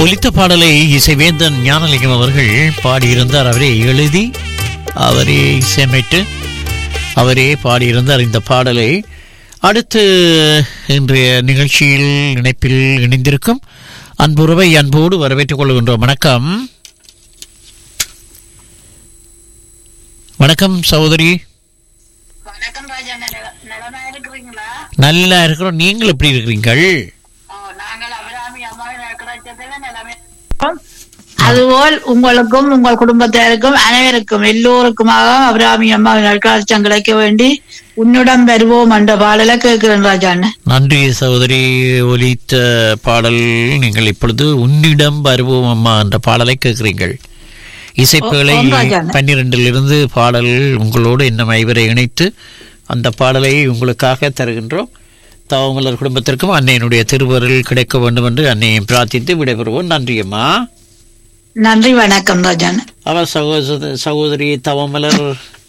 ஒலித்த பாடலை இசைவேந்தன் ஞானலிங்கம் அவர்கள் பாடியிருந்தார் அவரே எழுதி அவரே இசையமைத்து அவரே பாடியிருந்தார் இந்த பாடலை அடுத்து இன்றைய நிகழ்ச்சியில் இணைப்பில் இணைந்திருக்கும் அன்புறவை அன்போடு வரவேற்றுக் கொள்கின்றோம் வணக்கம் வணக்கம் சகோதரி வணக்கம் ராஜா நில- நிலமா இருக்கிறீங்களா நல்லா இருக்கிறோம் நீங்கள் எப்படி இருக்கிறீங்கள் ஓ, நாங்கள் அபிராமி அம்மாவின் கிடைச்சதுல நிலமே அதுபோல் உங்களுக்கும் உங்கள் குடும்பத்தினருக்கும் அனைவருக்கும் எல்லோருக்குமாக அபிராமி அம்மாவின் நற்காட்சம் கிடைக்க வேண்டி உன்னிடம் வருவோம் என்ற பாடலை கேட்கிறேன் ராஜா அண்ணன் நன்றி சகோதரி ஒலித்த பாடல் நீங்கள் இப்பொழுது உன்னிடம் வருவோம் அம்மா என்ற பாடலை கேட்கிறீர்கள் இசைப்பேழை ஓ, ஓம் ராஜாண்ணே. பன்னிரெண்டிலிருந்து பாடல் உங்களோடு இன்னும் ஐவரை இணைத்து அந்த பாடலை உங்களுக்காக தருகின்றோம் தவமலர் குடும்பத்திற்கும் அன்னையினுடைய திருவருள் கிடைக்க வேண்டும் என்று அன்னையை பிரார்த்தித்து விடைபெறுவோம் நன்றி அம்மா நன்றி வணக்கம் ராஜா அண்ணன் அவர் சகோதர சகோதரி தவமலர்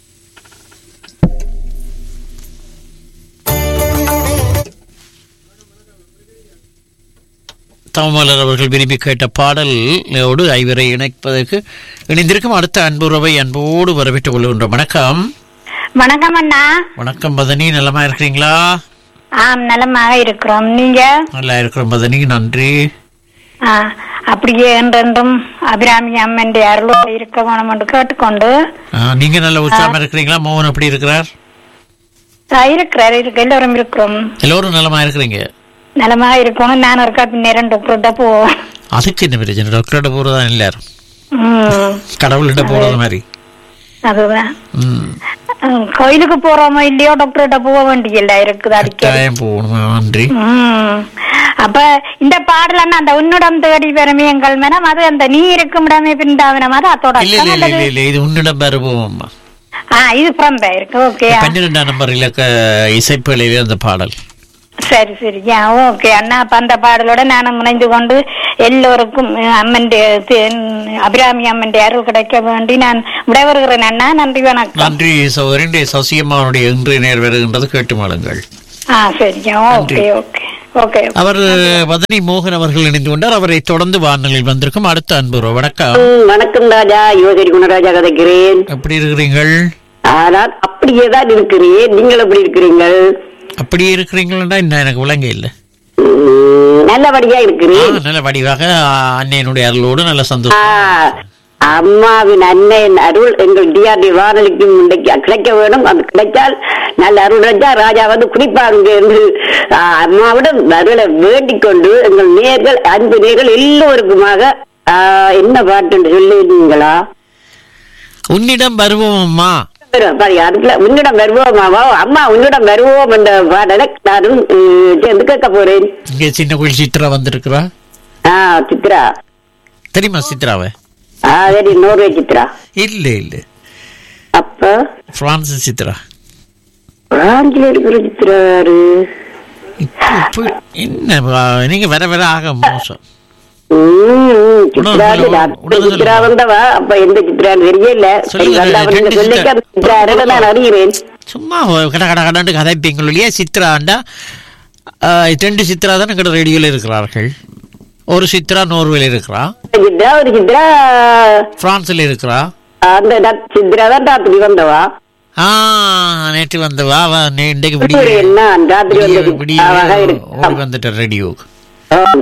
தவமலர் அவர்கள் விரும்பி கேட்ட பாடலோடு ஐவரை இணைப்பதற்கு இணைந்திருக்கும் அடுத்த அன்புறவை அன்போடு வரவேற்றுக் கொள்கின்றோம் வணக்கம் வணக்கம் அண்ணா வணக்கம் பதனி நலமா இருக்கிறீங்களா ஆம் நலமாக இருக்கிறோம் நீங்க நல்லா இருக்கிறோம் பதனி நன்றி ஆ, அப்படியே என்றென்றும் அபிராமி அம்மன் அருளோடு இருக்க வேணும் என்று கேட்டுக்கொண்டு ஆ, நீங்க நல்ல உற்சாகமா இருக்கிறீங்களா மோகன் எப்படி இருக்கிறார் ஆ, இருக்கிறார் இருக்கு எல்லோரும் இருக்கிறோம் எல்லோரும் நலமா இருக்கிறீங்க நலமாக இருக்கணும் நான் இருக்கா பின்ன இரண்டு டாக்டர்கிட்ட போவோம் அதுக்கு என்ன பிரச்சனை டாக்டர்கிட்ட போறதா எல்லாரும் ம், கடவுள்கிட்ட போறது மாதிரி அதுதான் ம். ம், கோயிலுக்கு போறோமோ இல்லையோ டாக்டர்கிட்ட போக வேண்டியல்ல இருக்குது அடிக்கடி கட்டாயம் போகணும் நன்றி ம். அப்ப இந்த பாடல் அண்ணா அந்த உன்னிடம் தேடி பெருமை எங்கள் மனம் அது அந்த நீ இருக்கும் இடமே பின்தாவினம் அது அதோட இல்ல இல்ல அர்த்தம் இல்ல அல்லது- இல்ல இல்ல இது உன்னிடம் அம்மா ஆ இது புறம்பே இருக்கு ஓகே பன்னிரெண்டாம் நம்பர் இலக்க இசைப்பிழையில அந்த பாடல் சரி சரி ஆ, ஓகே அண்ணா அப்ப அந்த பாடலோட நானும் முனைந்து கொண்டு எல்லோருக்கும் அம்மன் அபிராமி அம்மன் அருள் கிடைக்க வேண்டி நான் விடைபெறுகிறேன் அண்ணா நன்றி வணக்கம் நன்றி சௌகரி சசியம்மாவுடைய இன்று நேர் வருகின்றது கேட்டு மாளுங்கள் ஆ சரி ஓகே ஓகே ஓகே அவர் வதனி மோகன் அவர்கள் இணைந்து கொண்டார் அவரை தொடர்ந்து வானொலியில் வந்திருக்கும் அடுத்த அன்பு வணக்கம் ம், வணக்கம் ராஜா யோகரி குணராஜா கதைக்கிறேன் எப்படி இருக்கிறீர்கள் ஆனால் அப்படியே தான் இருக்கிறேன் நீங்கள் எப்படி இருக்கிறீங்கள் அப்படியே இருக்கிறீங்களா என்ன எனக்கு விளங்க இல்லை ம், நல்லபடியா இருக்கிறேன் நல்ல வடிவாக ஆ, அன்னையினுடைய அருளோடு நல்ல ஆ, சந்தோஷம் அம்மாவின் அன்னையின் அருள் எங்கள் டிஆர்டி வானொலிக்கும் இன்றைக்கு கிடைக்க வேணும் அது கிடைச்சால் நல்ல அருள் ராஜா ராஜா வந்து குடிப்பாங்க என்று ஆ, அம்மாவிடம் அருளை வேண்டிக் கொண்டு எங்கள் நேர்கள் அன்பு நேர்கள் எல்லோருக்குமாக ஆ, என்ன பாட்டு சொல்லிருந்தீங்களா உன்னிடம் வருவோம் அம்மா பாரு, அதுக்குள்ள உன்னிடம் வருவோமாவா அம்மா உன்னிடம் வருவோம் என்ற பாடலை நானும் ம், சேர்ந்து கேட்க போறேன் இங்கே சின்ன கோயில் சித்ரா வந்திருக்கிறா ஆ சித்ரா தெரியுமா சித்ராவை ஆ சரி நோர்வே சித்ரா இல்ல இல்ல அப்ப பிரான்ஸ் சித்ரா பிரான்சில் இருக்கிற சித்ரா யாரு இப்ப- இப்ப என்ன ஆ, நீங்க வர வர ஆக மோசம் ம், ம், சித்ரா உடனே இல்ல, சொல்லுங்க, அந்த உடனே சித்ரா சொல்லுங்க. வந்தவா அப்ப எந்த சித்ரான்னு தெரியல சொல்லுங்க, வந்தா வந்து ரெண்டு சொல்லிக்க சித்ரா. அந்த சித்ரா யாருன்னு நான் அறிகிறேன் சும்மா கட கட கடன்ட்டு கதைப்பீங்களோ இல்லையா சித்ராண்டா ஆ, ரெண்டு சித்ரா தான் எங்கட ரேடியோல இருக்கிறார்கள் ஒரு சித்ரா நோர்வேல இருக்கிறா சித்ரா ஒரு சித்ரா பிரான்ஸ்ல இருக்கிறா அந்த நட்- சித்ரா தான் ராத்திரி வந்தவா ஆ நேற்று வந்தவா அவ நே- இன்றைக்கு ஒரு விடிய என்ன ராத்திரி வந்த விடிய- விடிய சித்ராவாக ஓடி இருக்கு வந்துட்ட ரேடியோக்கு ஆம்.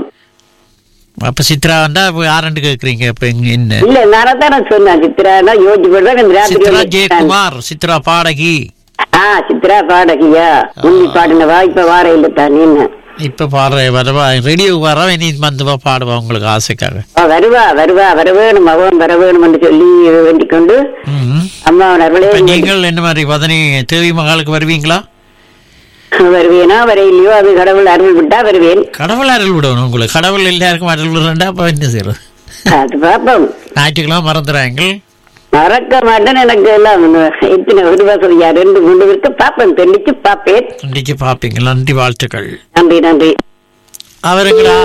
அப்ப சித்ராண்டா இப்ப யாருன்னு கேக்குறீங்க இப்ப இங்க என்ன இல்ல நானும் தான் நான் சொன்னேன் சித்ரா யோசிச்சு போடுறேன் இந்த ராத்திரி சித்ரா வந்து- ஜெயக்குமார் சித்ரா பாடகி ஆ சித்ரா பாடகியா முந்தி பாடினவா இப்ப வார இல்ல தானே என்ன இப்ப பாடுற வரவா ரேடியோக்கு வரவா இனி வந்து பாடுவா உங்களுக்கு ஆசைக்காக ஆ, வருவா வருவா வர வேணும் அவன் வர வேணும் என்று சொல்லி வேண்டிக் கொண்டு ம். அம்மா அவர்களே இப்ப நீங்கள் என்ன மாதிரி வதனி தேவி மகாலுக்கு வருவீங்களா வருவேனா வர இல்லையோ அது கடவுள் அருள் விட்டா வருவேன் கடவுள் அருள் விடணும் உங்களுக்கு கடவுள் எல்லாருக்கும் அருள் விடுறா அப்ப என்ன செய்யறது அது பாப்போம் ஞாயிற்றுக்கிழமை மறந்துடுறாங்க மறக்க மாட்டேன் எனக்கு எல்லாம் எத்தனை ஒரு வசதியா ரெண்டு மூணு பேருக்கு பாப்பேன் தெளிச்சு பாப்பேன் இன்னைக்கு பாப்பீங்க நன்றி வாழ்த்துக்கள் நன்றி நன்றி அவர்களா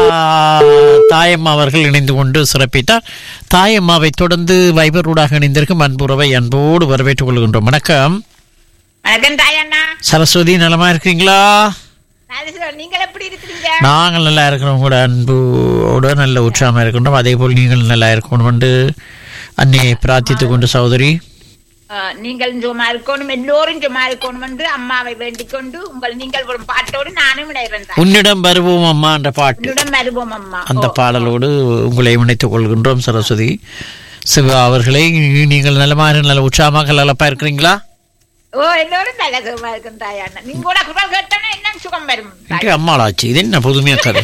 தாயம்மா அவர்கள் இணைந்து கொண்டு சிறப்பித்தார் தாயம்மாவை தொடர்ந்து வைபரூடாக இணைந்திருக்கும் அன்புறவை அன்போடு வரவேற்றுக் கொள்கின்றோம் வணக்கம் வணக்கம் தாயண்ணா சரஸ்வதி நலமா இருக்கீங்களா நீங்கள் எப்படி இருக்கிறீங்க நாங்கள் நல்லா இருக்கிறோம் உங்களோட அன்போட நல்ல உற்சாகமாக இருக்கின்றோம் அதே போல் நீங்கள் நல்லா இருக்கணும் என்று அன்னையை பிரார்த்தித்துக் கொண்டு சகோதரி ஆ, நீங்கள் சும்மா இருக்கணும் எல்லோரும் சும்மா இருக்கணும் என்று அம்மாவை வேண்டிக் கொண்டு உங்கள் நீங்கள் ஒரு பாட்டோடு நானும் இடையிறேன் உன்னிடம் வருவோம் அம்மா என்ற பாட்டு உன்னிடம் வருவோம் அம்மா அந்த ஓ. பாடலோடு உங்களை இணைத்துக் கொள்கின்றோம் சரஸ்வதி சிவா அவர்களை நீங்கள் நல்லமாக நல்ல உற்சாகமாக நல்லப்பா இருக்கிறீங்களா ஓ எல்லோரும் நல்ல சுகமா இருக்கும் தாயான நீங்க கூட குரல் கேட்டோன்னா என்ன சுகம் வரும் இன்றைக்கு அம்மாளாச்சு இது என்ன புதுமையாக கதை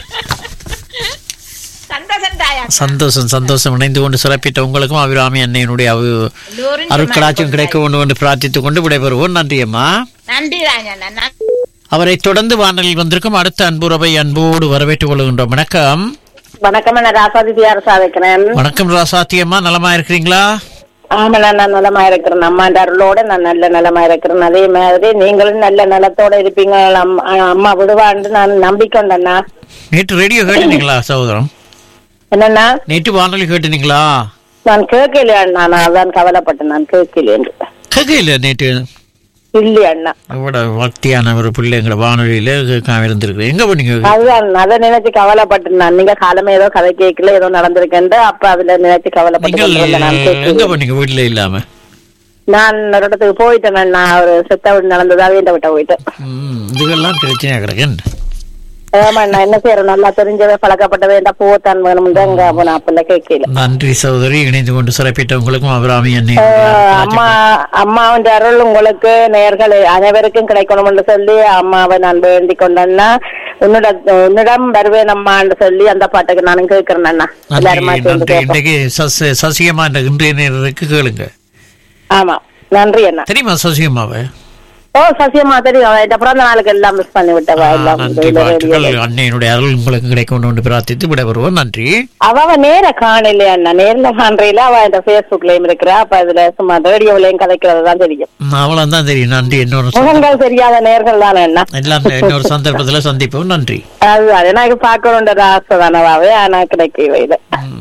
சந்தோஷம் தாயா சந்தோஷம் சந்தோஷம் இணைந்து கொண்டு சிறப்பித்த உங்களுக்கும் அபிராமி அன்னையினுடைய அவ எல்லோரும் அருட்கடாட்சியம் கிடைக்க வேண்டும் என்று பிரார்த்தித்துக் கொண்டு விடைபெறுவோம் நன்றி அம்மா நன்றி ராஜா நன்றி அவரை தொடர்ந்து வானலில் வந்திருக்கும் அடுத்த அன்புறவை அன்போடு வரவேற்றுக் கொள்கின்றோம் வணக்கம் வணக்கம் நான் ராசாதி தியாரசா வைக்கிறேன் வணக்கம் ராசாத்தி அம்மா நலமா இருக்கிறீங்களா ஆமா நான் நலமா இருக்கிறேன் அம்மாண்ட அருளோட நான் நல்ல நலமா இருக்கிறேன் அதே மாதிரி நீங்களும் நல்ல நலத்தோட இருப்பீங்க அம்மா அம்மா விடுவான்னு நான் நம்பிக்கொண்டேண்ணா நேற்று ரேடியோ கேட்டுனீங்களா சகோதரம் என்னன்னா நேற்று வானொலி கேட்டுனீங்களா நான் கேட்கலையா அண்ணா நான் அதான் கவலைப்பட்டேன் நான் கேட்கலையேன்னு கேட்கல நேற்று இல்லையா அண்ணா அவட பக்தியான ஒரு பிள்ளைங்கிற வானொலியில கேட்காம இருந்திருக்கு எங்க பண்ணீங்க அதுதான் அதை நினைச்சு கவலைப்பட்டேன் நான் நீங்க காலமே ஏதோ கதை கேட்கல ஏதோ நடந்திருக்கேன் அப்ப அதுல நினைச்சு கவலைப்பட்டு நீங்கள் கொண்டிருந்தேன். நான் எங்க கேட்கல. பண்ணீங்க வீட்டுல இல்லாம நான் ஒரு இடத்துக்கு போயிட்டேன் நான் ஒரு செத்த வீடு நடந்ததாவே இந்த விட்ட போயிட்டேன் ம், இதுகெல்லாம் பிரச்சனையா கிடக்கு ஆமா நான் என்ன செய்யறேன் நல்லா தெரிஞ்சவே பழக்கப்பட்டவே இந்த போத்தான் வேணும் அங்க போன அப்பல கேட்கல நன்றி சகோதரி இணைந்து கொண்டு சிறப்பிட்ட உங்களுக்கும் அபிராமி அன்னை அம்மா அம்மாவின் அருள் உங்களுக்கு நேர்கள் அனைவருக்கும் கிடைக்கணும் என்று சொல்லி அம்மாவை நான் வேண்டிக் கொண்டேன்னா உன்னிட உன்னிடம் வருவேன் அம்மான்னு சொல்லி அந்த பாட்டுக்கு நானும் கேட்கிறேன் அண்ணா எல்லாருமா நன்றி சேர்ந்து நன்றி கேட்போம் இன்றைக்கு சசி சசிகமா என்ற இன்றைய நேரத்துக்கு கேளுங்க ஆமா நன்றி அண்ணா தெரியுமா சசிகமாவை ஓ சசியம்மா தெரியும் இந்த பிறந்த நாளுக்கு எல்லாம் மிஸ் பண்ணி விட்டவா ஆ, எல்லாம் நன்றி இதுல வாழ்த்துக்கள் radio ல. அன்னையினுடைய அருள் உங்களுக்கு கிடைக்கும் என்று பிரார்த்தித்து விடைபெறுவோம் நன்றி அவ அவ நேர காணலையா அண்ணா நேர்ல காண்றையில அவ இந்த பேஸ்புக்லயும் இருக்கிறா அப்ப அதுல சும்மா ரேடியோவிலையும் கதைக்கிறது தான் தெரியும் அவ்வளவு தான் தெரியும் நன்றி இன்னொரு சந்தர்ப்பம். முகங்கள் தெரியாத நேர்கள் தானே அண்ணா எல்லாம் இன்னொரு சந்தர்ப்பத்துல சந்திப்போம் நன்றி அதுதான் எனக்கு பார்க்கணுன்ற ஆசை தானவாவே ஆனா கிடைக்கவே இல்லை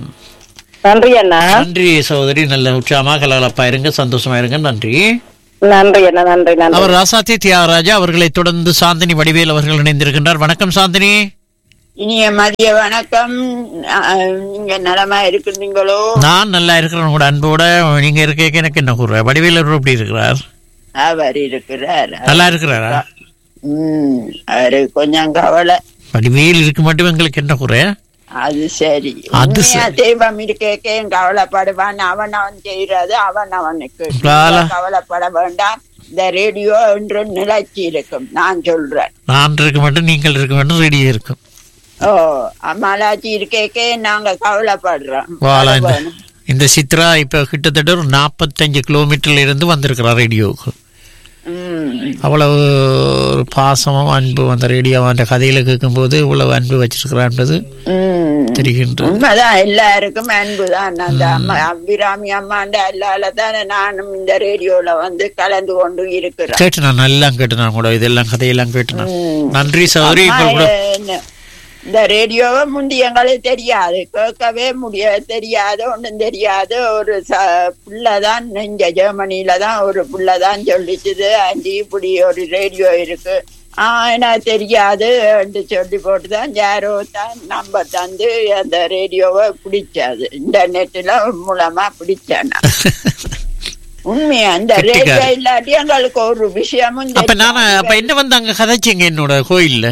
நன்றி அண்ணா நன்றி சகோதரி நல்ல உற்சாகமா கலகலப்பா இருங்க சந்தோஷமா இருங்க நன்றி நன்றி அண்ணா நன்றி நன்றி அவர் ராசாத்தி தியாகராஜா அவர்களை தொடர்ந்து சாந்தினி வடிவேல் அவர்கள் இணைந்திருக்கின்றார் வணக்கம் சாந்தினி இனிய மதிய வணக்கம் அஹ், நீங்க நலமா இருக்கிறீங்களோ நான் நல்லா இருக்கிறேன் உங்களோட அன்போட நீங்க இருக்க எனக்கு என்ன கூற வடிவேல் அவர் எப்படி இருக்கிறார் அவர் இருக்கிறார் நல்லா இருக்கிறாரா உம் அவரு கொஞ்சம் கவலை வடிவேல் இருக்கு மட்டும் எங்களுக்கு என்ன குறை அது சரி அது உண்மையா சரி. தெய்வம் இருக்கேன் கவலைப்படுவான் அவன் அவன் செய்யறது அவன் அவனுக்கு கால- நீங்க கவலைப்பட வேண்டாம் இந்த ரேடியோ என்று நிலைச்சி இருக்கும் நான் சொல்றேன் நான் இருக்க மட்டும் நீங்கள் இருக்க மட்டும் ரெடியா இருக்கும் ஓ அம்மாலாச்சி இருக்கேக்கே நாங்க கவலைப்படுறோம் வாழ அது இந்த வேணும். இந்த சித்ரா இப்ப கிட்டத்தட்ட ஒரு நாற்பத்தஞ்சு கிலோமீட்டர்ல இருந்து வந்திருக்கிறா ரேடியோவுக்கு உம் அவ்வளவு ஒரு பாசமும் அன்பு அந்த ரேடியோ அந்த கதையில கேட்கும்போது இவ்வளவு அன்பு வச்சிருக்கிறான்றது உம் தெரிகின்றது உண்மைதான் எல்லாருக்கும் அன்புதான் அந்த அம்மா அபிராமி அம்மாண்ட அல்லால தானே நானும் இந்த ரேடியோல வந்து கலந்து கொண்டு இருக்கிறேன் கேட்டு நான் எல்லாம் கேட்டு நான் கூட இதெல்லாம் கதையெல்லாம் கேட்டு நான் ம். நன்றி சௌரி அம்மா, இப்போ கூட என்ன- இந்த ரேடியோவை முந்தி எங்களுக்கு தெரியாது கேட்கவே முடிய தெரியாது ஒண்ணும் தெரியாது ஒரு ச புள்ளதான் இங்க ஜெர்மனில தான் ஒரு புள்ளதான் சொல்லிச்சுது அஞ்சு இப்படி ஒரு ரேடியோ இருக்கு ஆஹ் எனக்கு தெரியாது என்று சொல்லி போட்டுதான் யாரோ தான் நம்பர் தந்து அந்த ரேடியோவை பிடிச்சாது இன்டர்நெட்ல மூலமா பிடிச்சேன் நான். உண்மையா அந்த கெட்டிக்காரி. ரேடியோ இல்லாட்டி எங்களுக்கு ஒரு விஷயமும் அப்ப நான் தெரியாது. அப்ப என்ன வந்து அங்க கதைச்சிங்க என்னோட கோயில்ல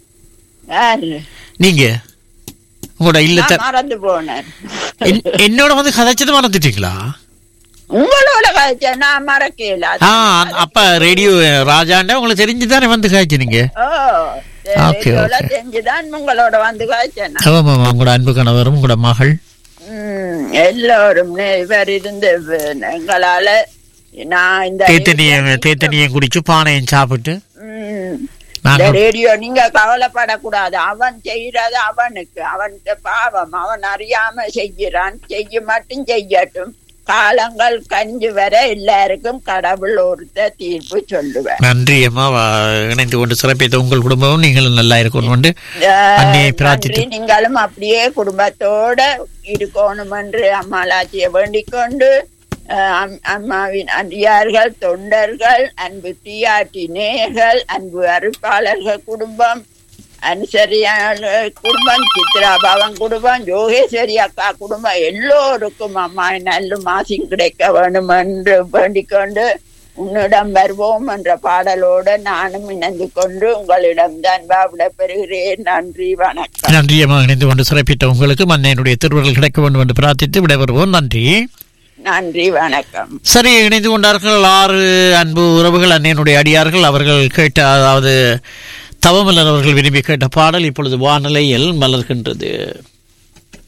யாரு? நீங்க உங்களோட இல்லத்த நான் மறந்து போனேன் என்- என்னோட வந்து கதைச்சது மறந்துட்டீங்களா உங்களோட கழிச்ச நான் மறக்கல ஆ அந்த- அப்ப ரேடியோ ராஜாண்ட உங்களுக்கு தெரிஞ்சுதானே வந்து காய்ச்சினீங்க ஓ Okay, ரேடியோல okay. தெரிஞ்சுதான் உங்களோட வந்து காய்ச்சேன் ஆமா ஆமா உங்களோட அன்பு கணவரும் உங்களோட மகள் உம் எல்லோரும் நே- இவர் இருந்து வ- எங்களால நான் இந்த தேத்தனிய தேத்தனியம் குடிச்சு பானையும் சாப்பிட்டு உம், இந்த நாங்க ரேடியோ நீங்க கவலைப்படக்கூடாது அவன் செய்யறது அவனுக்கு அவன் பாவம் அவன் அறியாம செய்கிறான் செய்ய மட்டும் செய்யட்டும் காலங்கள் கஞ்சி வர எல்லாருக்கும் கடவுள் ஒருத்த தீர்ப்பு சொல்லுவேன் நன்றி அம்மா வா- இணைந்து கொண்டு சிறப்பித்த உங்கள் குடும்பமும் நீங்களும் நல்லா இருக்கணும் என்று ஆஹ் அன்னையை பிரார்த்தித்து நன்றி. நீங்களும் அப்படியே குடும்பத்தோட இருக்கணும் என்று அம்மாளாச்சியை வேண்டிக் கொண்டு அஹ், அம்- அம்மாவின் அடியார்கள் தொண்டர்கள் அன்பு டிஆர்டி நேயர்கள் அன்பு அறுப்பாளர்கள் குடும்பம் அனுசரியாளர் குடும்பம் சித்ரா பவன் குடும்பம் யோகேஸ்வரி அக்கா குடும்பம் எல்லோருக்கும் அம்மா நல்ல மாசி கிடைக்க வேண்டும் என்று வேண்டிக் கொண்டு உன்னிடம் வருவோம் என்ற பாடலோடு நானும் இணைந்து கொண்டு உங்களிடம் தான் விடைபெறுகிறேன் நன்றி வணக்கம் நன்றியம்மா இணைந்து கொண்டு சிறப்பித்த உங்களுக்கு அன்னையினுடைய திருவருள் கிடைக்க வேண்டும் என்று பிரார்த்தித்து விடைபெறுவோம் நன்றி நன்றி வணக்கம் சரி இணைந்து கொண்டார்கள் ஆறு அன்பு உறவுகள் அன்னையினுடைய அடியார்கள் அவர்கள் கேட்ட அதாவது தவமலர் அவர்கள் விரும்பி கேட்ட பாடல் இப்பொழுது வானிலையில் மலர்கின்றது